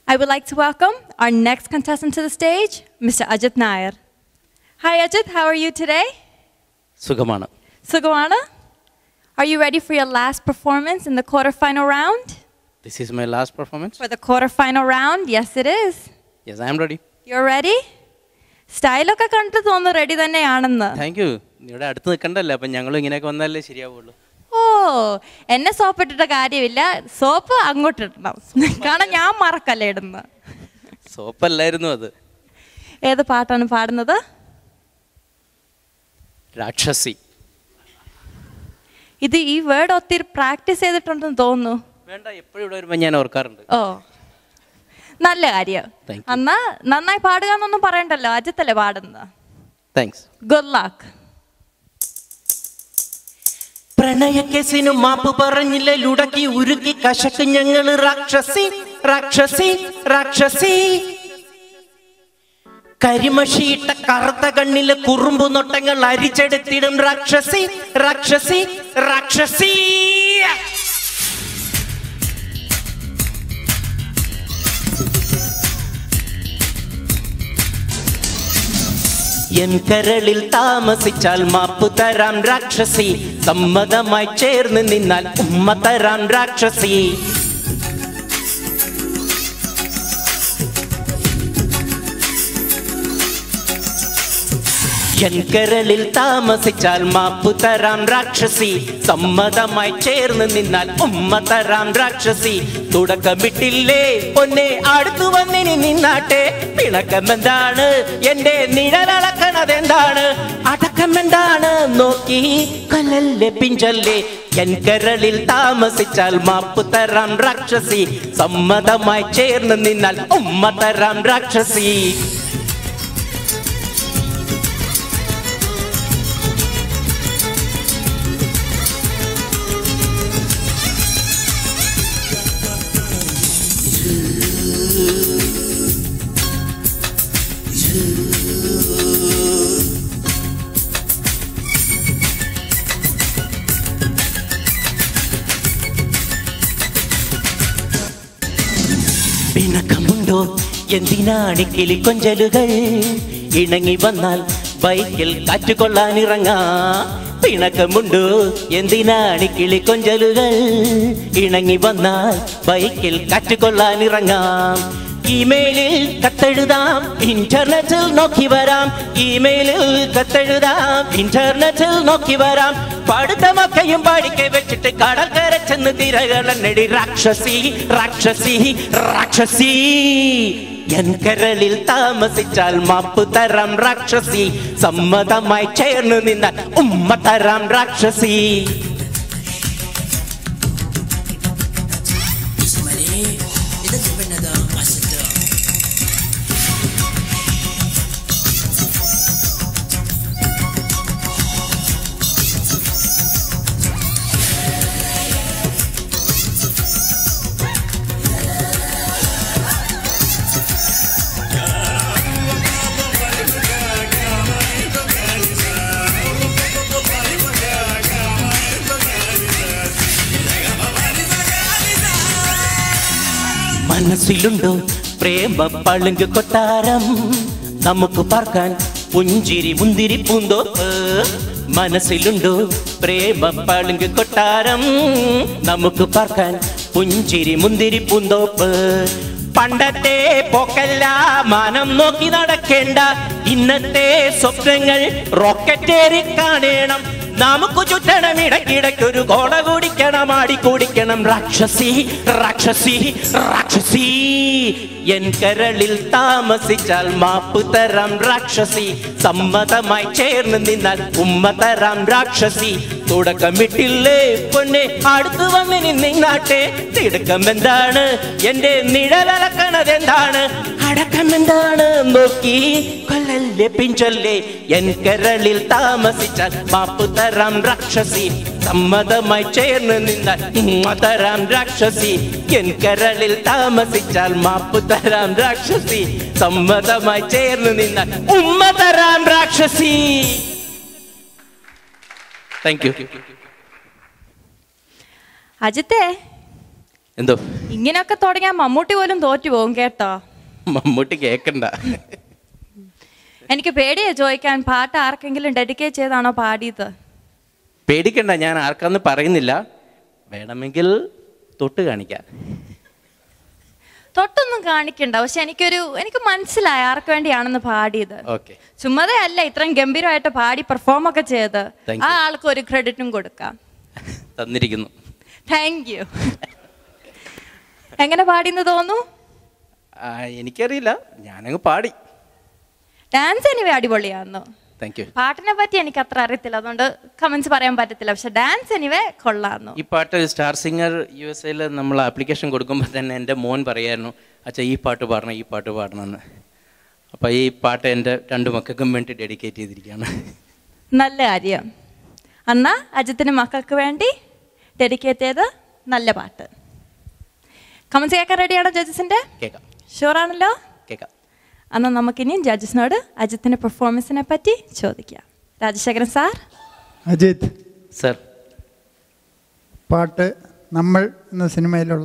I would like to welcome our next contestant to the stage, Mr. Ajit Nair. Hi, Ajit. How are you today? സുഖമാണ് Sugawara, are you ready for your last performance in the quarterfinal round? This is my last performance For the quarterfinal round, yes, it is. Yes I am ready You're ready? സ്റ്റൈലൊക്കെ കണ്ടിട്ട് തോന്നുന്നു ready തന്നെയാണെന്ന് thank you ഇവിടെ അടുത്ത് നിൽക്കണ്ടല്ലേ അപ്പം ഞങ്ങൾ ഇങ്ങനെയൊക്കെ വന്നാലേ ശരിയാവുള്ളൂ ഓ എന്നെ സോപ്പ് ഇട്ടിട്ട് കാര്യമില്ല സോപ്പ് അങ്ങോട്ട് ഇടണം കാരണം ഞാൻ മറക്കല്ല ഇടുന്നത് സോപ്പല്ലായിരുന്നു അത് ഏത് പാട്ടാണ് പാടുന്നത് രാക്ഷസി ഇത് ഈ വേർഡ് ഒത്തിരി പ്രാക്ടീസ് ചെയ്തിട്ടുണ്ടെന്ന് തോന്നുന്നു വേണ്ട എപ്പോഴും ഇവിടെ വരുമ്പോൾ ഞാൻ ഓർക്കാറുണ്ട് ഓ നല്ല കാര്യം Thank you. എന്നാ നന്നായി പാടുക എന്നൊന്നും പറയണ്ടല്ലോ അജിത്തല്ലേ പാടുന്നത് താങ്ക്സ് ഗുഡ് ലക്ക് പ്രണയക്കേസിനു മാപ്പ് പറഞ്ഞില്ല ലുടക്കി ഉരുക്കി കശക്ക് ഞങ്ങള് രാക്ഷസി രാക്ഷസി രാക്ഷസി കരിമഷിയിട്ട കറുത്ത കണ്ണിലെ കുറുമ്പു നൊട്ടങ്ങൾ അരിച്ചെടുത്തിടും രാക്ഷസി രാക്ഷസി രാക്ഷസി എൻ കരളിൽ താമസിച്ചാൽ മാപ്പു തരാം രാക്ഷസി സമ്മതമായി ചേർന്ന് നിന്നാൽ ഉമ്മ തരാം രാക്ഷസി എൻ കരളിൽ താമസിച്ചാൽ മാപ്പു തരാം രാക്ഷസി സമ്മതമായി ചേർന്ന് നിന്നാൽ ഉമ്മ തരാം രാക്ഷസി തുടക്കമിട്ടില്ലേ പൊന്നെ അടുത്തു വന്നിനി നിന്നാട്ടെ പിണക്കമെന്താണ് എന്റെ നിഴലളക്കണതെന്താണ് അടക്കമെന്താണ് നോക്കി കലല്ലേ പിഞ്ചല്ലേ എൻ കരളിൽ താമസിച്ചാൽ മാപ്പു തരാം രാക്ഷസി സമ്മതമായി ചേർന്ന് നിന്നാൽ ഉമ്മ തരാം രാക്ഷസി പിണക്കമുണ്ടോ എന്തിനാണ് കിളിക്കൊഞ്ചലുകൾ ഇണങ്ങി വന്നാൽ ബൈക്കിൽ കാറ്റുകൊള്ളാനിറങ്ങാ പിണക്കമുണ്ടോ എന്തിനാണ് കിളിക്കൊഞ്ചലുകൾ ഇണങ്ങി വന്നാൽ ബൈക്കിൽ കാറ്റുകൊള്ളാനിറങ്ങാം ഇമെയിലിൽ കത്തെഴുതാം ഇന്റർനെറ്റിൽ നോക്കി വരാം ഇമെയിലിൽ കത്തെഴുതാം ഇന്റർനെറ്റിൽ നോക്കി വരാം പഠിത്തമൊക്കെയും പാടിക്കെ വെച്ചിട്ട് കടൽക്കര ചെന്ന് തിരകളെണ്ണടി രാക്ഷസി രാക്ഷസി രാക്ഷസി എൻ കരളിൽ താമസിച്ചാൽ മാപ്പ് തരാം രാക്ഷസി സമ്മതമായി ചേർന്ന് നിന്നാൽ ഉമ്മ തരാം രാക്ഷസി മനസ്സിലുണ്ടോ പ്രേമ പളുങ്ക് കൊട്ടാരം നമുക്ക് പാർക്കാൻ പുഞ്ചിരി മുന്തിരി പൂന്തോപ്പ് മനസ്സിലുണ്ടോ പ്രേമ പളുങ്ക് കൊട്ടാരം നമുക്ക് പാർക്കാൻ പുഞ്ചിരി മുന്തിരി പൂന്തോപ്പ് പണ്ടത്തെ പോക്കല്ല മാനം നോക്കി നടക്കേണ്ട ഇന്നത്തെ സ്വപ്നങ്ങൾ റോക്കറ്റേറി കാണണം നമുക്ക് ചുറ്റണം ഇടയ്ക്കിടയ്ക്കൊരു കോട കുടിക്കണം ആടി കുടിക്കണം രാക്ഷസി രാക്ഷസി രാക്ഷസി എൻ കരളിൽ താമസിച്ചാൽ മാപ്പ് തരാം രാക്ഷസി സമ്മതമായി ചേർന്ന് നിന്നാൽ ഉമ്മ തരാം രാക്ഷസി തുടക്കമിട്ടില്ലേ പൊന്നെ അടുത്തു വന്നിനി നിന്നാട്ടെ തിടുക്കം എന്താണ് എന്റെ നിഴലലക്കണത് എന്താണ് അടക്കം എന്താണ് നോക്കി കൊല്ലല്ലേ പിഞ്ചല്ലേ എൻ കരളിൽ താമസിച്ചാൽ മാപ്പ് തരാം രാക്ഷസി സമ്മതമായി ചേർന്ന് നിന്നാൽ ഉമ്മ തരാം രാക്ഷസി എൻ കരളിൽ താമസിച്ചാൽ മാപ്പ് തരാം രാക്ഷസി സമ്മതമായി ചേർന്ന് നിന്നാൽ ഉമ്മ തരാം രാക്ഷസി താങ്ക് യു അജിത്തെ എന്തോ ഇങ്ങനെയൊക്കെ തുടങ്ങിയാൽ മമ്മൂട്ടി പോലും തോറ്റു പോകും കേട്ടോ മമ്മൂട്ടി കേക്കണ്ട എനിക്ക് പേടിയാ ചോദിക്കാൻ പാട്ട് ആർക്കെങ്കിലും ഡെഡിക്കേറ്റ് ചെയ്താണോ പാടിയത് പേടിക്കണ്ട ഞാൻ ആർക്കാന്ന് പറയുന്നില്ല വേണമെങ്കിൽ തൊട്ട് കാണിക്കാം തൊട്ടൊന്നും കാണിക്കണ്ട പക്ഷെ എനിക്കൊരു എനിക്ക് മനസ്സിലായി ആർക്ക് വേണ്ടിയാണെന്ന് പാടിയത് ഓക്കെ ചുമ്മാതെ അല്ല ഇത്രയും ഗംഭീരമായിട്ട് പാടി പെർഫോം ഒക്കെ ചെയ്ത് Thank ആ you. ആൾക്ക് ഒരു ക്രെഡിറ്റും കൊടുക്കാം തന്നിരിക്കുന്നു താങ്ക് യു എങ്ങനെ പാടിയെന്ന് തോന്നുന്നു ആ, എനിക്കറിയില്ല ഞാനങ്ങ് പാടി ഡാൻസ് എനിവേ അടിപൊളിയായിരുന്നു താങ്ക് യു പാട്ടിനെ പറ്റി എനിക്ക് അത്ര അറിയത്തില്ല അതുകൊണ്ട് കമന്റ്സ് പറയാൻ പറ്റത്തില്ല പക്ഷെ ഡാൻസ് എനിവേ കൊള്ളായിരുന്നു ഈ പാട്ട് സ്റ്റാർ സിംഗർ യു എസ് എയിൽ നമ്മൾ ആപ്ലിക്കേഷൻ കൊടുക്കുമ്പോൾ തന്നെ എൻ്റെ മോൻ പറയായിരുന്നു അച്ഛാ ഈ പാട്ട് പാടണം ഈ പാട്ട് പാടണമെന്ന് അപ്പോൾ ഈ പാട്ട് എൻ്റെ രണ്ട് മക്കൾക്കും വേണ്ടി ഡെഡിക്കേറ്റ് ചെയ്തിരിക്കുകയാണ് നല്ല കാര്യം എന്നാ അജിത്തിന് മക്കൾക്ക് വേണ്ടി ഡെഡിക്കേറ്റ് ചെയ്ത് നല്ല പാട്ട് കമന്റ്സ് കേൾക്കാൻ റെഡിയാണോ ജഡ്ജസിന്റെ കേൾക്കാം ഷുവറാണല്ലോ കേൾക്കാം എന്നാൽ നമുക്കിനി ജഡ്ജസിനോട് അജിത്തിന്റെ പെർഫോമൻസിനെ പറ്റി ചോദിക്കാം രാജശേഖരൻ സാർ അജിത് സർ പാട്ട് നമ്മൾ എന്ന സിനിമയിലുള്ള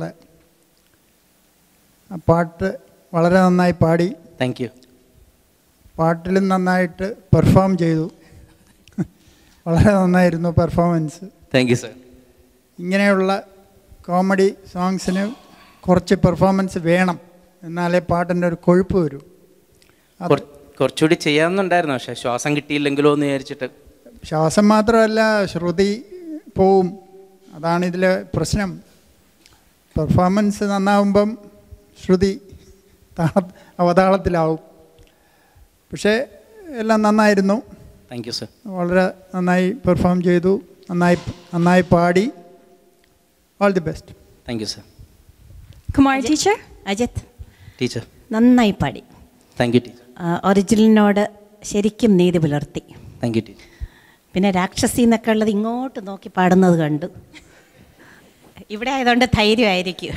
ആ പാട്ട് വളരെ നന്നായി പാടി താങ്ക് യു പാട്ടിലും നന്നായിട്ട് പെർഫോം ചെയ്തു വളരെ നന്നായിരുന്നു പെർഫോമൻസ് താങ്ക് യു സർ ഇങ്ങനെയുള്ള കോമഡി സോങ്സിന് കുറച്ച് പെർഫോമൻസ് വേണം എന്നാലേ പാട്ടിൻ്റെ ഒരു കൊഴുപ്പ് വരൂ അത് കുറച്ചുകൂടി ചെയ്യാമെന്നുണ്ടായിരുന്നു പക്ഷേ ശ്വാസം കിട്ടിയില്ലെങ്കിലോ എന്ന് വിചാരിച്ചിട്ട് ശ്വാസം മാത്രമല്ല ശ്രുതി പോവും അതാണ് ഇതിലെ പ്രശ്നം പെർഫോമൻസ് നന്നാവുമ്പം ശ്രുതി താള അവതാളത്തിലാവും പക്ഷേ എല്ലാം നന്നായിരുന്നു താങ്ക് യു സർ വളരെ നന്നായി പെർഫോം ചെയ്തു നന്നായി നന്നായി പാടി all the best thank you sir Kumar teacher Ajith teacher നന്നായി പാടി താങ്ക് യു ടീച്ചർ ആ, ഒറിജിനലിനോട് ശരിക്കും നീതി പുലർത്തി താങ്ക് യു ടീച്ചർ പിന്നെ രാക്ഷസി എന്നൊക്കെ ഉള്ളത് ഇങ്ങോട്ട് നോക്കി പാടുന്നത് കണ്ടു ഇവിടെ ആയതുകൊണ്ട് ധൈര്യമായിരിക്കും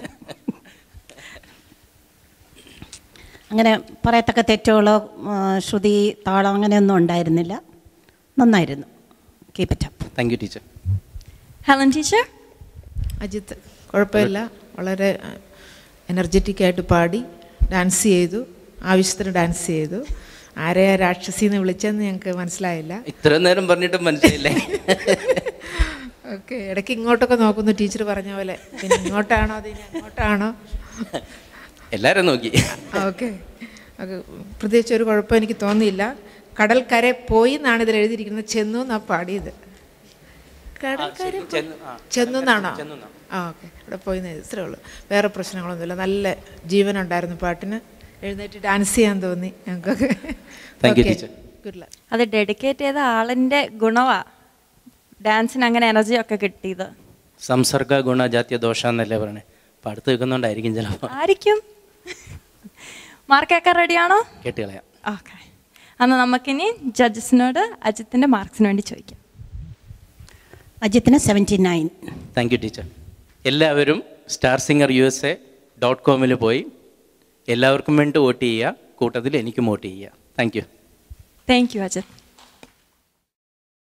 അങ്ങനെ പറയത്തക്ക തെറ്റുകളോ ആ, ശ്രുതി താളം അങ്ങനെയൊന്നും ഉണ്ടായിരുന്നില്ല നന്നായിരുന്നു keep it up thank you teacher Helen teacher Ajith കുഴപ്പമില്ല വളരെ എനർജറ്റിക് ആയിട്ട് പാടി ഡാൻസ് ചെയ്തു ആവശ്യത്തിന് ഡാൻസ് ചെയ്തു ആരെയാ രാക്ഷസി എന്ന് വിളിച്ചെന്ന് ഞങ്ങൾക്ക് മനസ്സിലായില്ല ഇത്ര നേരം പറഞ്ഞിട്ടും മനസ്സിലായില്ലേ ഓക്കെ ഇടയ്ക്ക് ഇങ്ങോട്ടൊക്കെ നോക്കുന്നു ടീച്ചർ പറഞ്ഞ പോലെ പിന്നെ ഇങ്ങോട്ടാണോ അത് ഇനി അങ്ങോട്ടാണോ എല്ലാവരും നോക്കി ഓക്കെ ഓക്കെ പ്രത്യേകിച്ച് ഒരു കുഴപ്പം എനിക്ക് തോന്നിയില്ല കടൽക്കര പോയി എന്നാണ് ഇതിൽ എഴുതിയിരിക്കുന്നത് ചെന്നു എന്നാണ് പാടിയത് കടൽക്കര ശരി, ചെന്നു, ആ. ചെന്നു എന്നാണോ ചെന്നു എന്നാ. ആ ഓക്കെ ഇവിടെ പോയി എന്ന് ഇത്രേ ഉള്ളൂ വേറെ പ്രശ്നങ്ങളൊന്നുമില്ല നല്ല ജീവനുണ്ടായിരുന്നു പാട്ടിന് എഴുന്നേറ്റ് ഡാൻസ് ചെയ്യാൻ തോന്നി ഞങ്ങൾക്കൊക്കെ Thank you, teacher. Good luck അത് ഡെഡിക്കേറ്റ് ചെയ്ത ആളിന്റെ ഗുണവാ ഡാൻസിന് അങ്ങനെ എനർജി ഒക്കെ കിട്ടിയത് സംസർഗ ഗുണ ജാത്യ ദോഷ എന്നല്ലേ പറയണേ അപ്പം അടുത്ത് വെക്കുന്നുണ്ടായിരിക്കും ചിലപ്പോൾ ആയിരിക്കും മാർക്കൊക്കെ റെഡിയാണോ കേട്ട് കളയാം ഓക്കെ എന്നാൽ നമുക്കിനി ജഡ്ജസിനോട് അജിത്തിന്റെ മാർക്സിന് വേണ്ടി ചോദിക്കാം അജിത്തിന് seventy nine thank you teacher എല്ലാവരും star singer U S A dot കോമിൽ പോയി എല്ലാവർക്കും വേണ്ടി വോട്ട് ചെയ്യുക കൂട്ടത്തിൽ എനിക്കും വോട്ട് ചെയ്യുക thank you thank you Ajith